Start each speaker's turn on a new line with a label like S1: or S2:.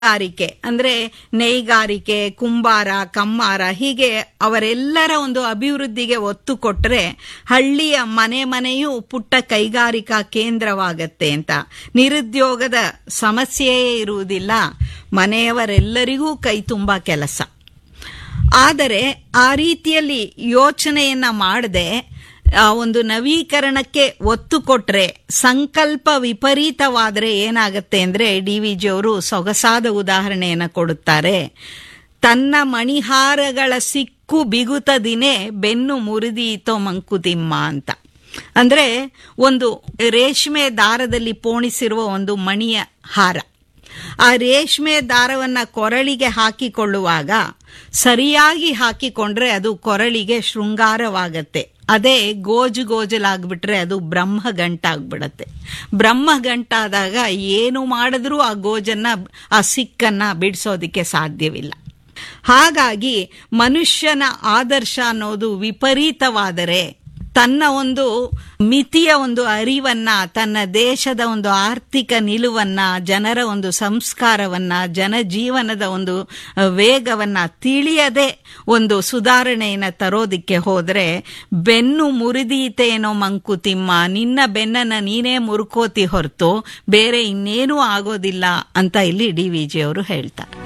S1: ಗಾರಿಕೆ ಅಂದ್ರೆ ನೇಯ್ಗಾರಿಕೆ ಕುಂಬಾರ ಕಮ್ಮಾರ ಹೀಗೆ ಅವರೆಲ್ಲರ ಒಂದು ಅಭಿವೃದ್ಧಿಗೆ ಒತ್ತು ಕೊಟ್ರೆ ಹಳ್ಳಿಯ ಮನೆ ಮನೆಯೂ ಪುಟ್ಟ ಕೈಗಾರಿಕಾ ಕೇಂದ್ರವಾಗತ್ತೆ ಅಂತ ನಿರುದ್ಯೋಗದ ಸಮಸ್ಯೆಯೇ ಇರುವುದಿಲ್ಲ ಮನೆಯವರೆಲ್ಲರಿಗೂ ಕೈ ತುಂಬಾ ಕೆಲಸ ಆದರೆ ಆ ರೀತಿಯಲ್ಲಿ ಯೋಚನೆಯನ್ನ ಮಾಡದೆ ಆ ಒಂದು ನವೀಕರಣಕ್ಕೆ ಒತ್ತು ಕೊಟ್ರೆ ಸಂಕಲ್ಪ ವಿಪರೀತವಾದರೆ ಏನಾಗತ್ತೆ ಅಂದ್ರೆ ಡಿ ವಿ ಜಿ ಅವರು ಸೊಗಸಾದ ಉದಾಹರಣೆಯನ್ನ ಕೊಡುತ್ತಾರೆ ತನ್ನ ಮಣಿಹಾರಗಳ ಸಿಕ್ಕು ಬಿಗುತದಿನೇ ಬೆನ್ನು ಮುರಿದೀತೋ ಮಂಕುತಿಮ್ಮ ಅಂತ ಅಂದ್ರೆ ಒಂದು ರೇಷ್ಮೆ ದಾರದಲ್ಲಿ ಪೋಣಿಸಿರುವ ಒಂದು ಮಣಿಯ ಹಾರ ಆ ರೇಷ್ಮೆ ದಾರವನ್ನ ಕೊರಳಿಗೆ ಹಾಕಿಕೊಳ್ಳುವಾಗ ಸರಿಯಾಗಿ ಹಾಕಿಕೊಂಡ್ರೆ ಅದು ಕೊರಳಿಗೆ ಶೃಂಗಾರವಾಗತ್ತೆ ಅದೇ ಗೋಜು ಗೋಜಲಾಗ್ಬಿಟ್ರೆ ಅದು ಬ್ರಹ್ಮಗಂಟಾಗ್ಬಿಡತ್ತೆ ಬ್ರಹ್ಮಗಂಟಾದಾಗ ಏನು ಮಾಡಿದ್ರೂ ಆ ಗೋಜನ್ನ ಆ ಸಿಕ್ಕನ್ನ ಬಿಡಿಸೋದಿಕ್ಕೆ ಸಾಧ್ಯವಿಲ್ಲ ಹಾಗಾಗಿ ಮನುಷ್ಯನ ಆದರ್ಶ ಅನ್ನೋದು ವಿಪರೀತವಾದರೆ ತನ್ನ ಒಂದು ಮಿತಿಯ ಒಂದು ಅರಿವನ್ನ ತನ್ನ ದೇಶದ ಒಂದು ಆರ್ಥಿಕ ನಿಲುವನ್ನ ಜನರ ಒಂದು ಸಂಸ್ಕಾರವನ್ನ ಜನಜೀವನದ ಒಂದು ವೇಗವನ್ನ ತಿಳಿಯದೆ ಒಂದು ಸುಧಾರಣೆಯನ್ನ ತರೋದಿಕ್ಕೆ ಹೋದ್ರೆ ಬೆನ್ನು ಮುರಿದೀತೇನೋ ಮಂಕುತಿಮ್ಮ ನಿನ್ನ ಬೆನ್ನನ್ನ ನೀನೇ ಮುರುಕೋತಿ ಹೊರತು ಬೇರೆ ಇನ್ನೇನೂ ಆಗೋದಿಲ್ಲ ಅಂತ ಇಲ್ಲಿ ಡಿ ವಿ ಜಿ ಅವರು ಹೇಳ್ತಾರೆ